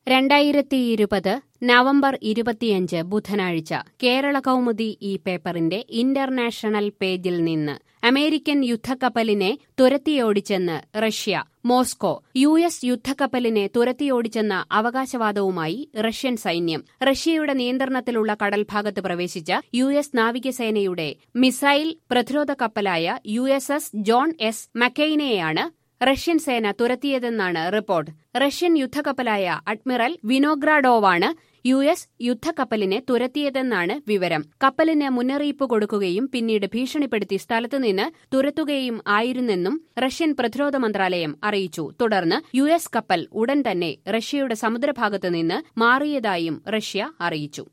രണ്ടായിരത്തി ഇരുപത് നവംബർ ഇരുപത്തിയഞ്ച് ബുധനാഴ്ച കേരള കൗമുദി ഈ പേപ്പറിന്റെ ഇന്റർനാഷണൽ പേജിൽ നിന്ന് അമേരിക്കൻ യുദ്ധക്കപ്പലിനെ തുരത്തിയോടിച്ചെന്ന് റഷ്യ മോസ്കോ യു എസ് യുദ്ധക്കപ്പലിനെ തുരത്തിയോടിച്ചെന്ന അവകാശവാദവുമായി റഷ്യൻ സൈന്യം റഷ്യയുടെ നിയന്ത്രണത്തിലുള്ള കടൽഭാഗത്ത് പ്രവേശിച്ച യു എസ് നാവികസേനയുടെ മിസൈൽ പ്രതിരോധ കപ്പലായ U S S John S മക്കെയ്നെയാണ് റഷ്യൻ സേന തുരത്തിയതെന്നാണ് റിപ്പോർട്ട് റഷ്യൻ യുദ്ധക്കപ്പലായ അഡ്മിറൽ വിനോഗ്രാഡോവാണ് യു എസ് യുദ്ധക്കപ്പലിനെ തുരത്തിയതെന്നാണ് വിവരം കപ്പലിന് മുന്നറിയിപ്പ് കൊടുക്കുകയും പിന്നീട് ഭീഷണിപ്പെടുത്തി സ്ഥലത്തുനിന്ന് തുരത്തുകയും ആയിരുന്നെന്നും റഷ്യൻ പ്രതിരോധ മന്ത്രാലയം അറിയിച്ചു തുടർന്ന് യു എസ് കപ്പൽ ഉടൻ തന്നെ റഷ്യയുടെ സമുദ്രഭാഗത്തുനിന്ന് മാറിയതായും റഷ്യ അറിയിച്ചു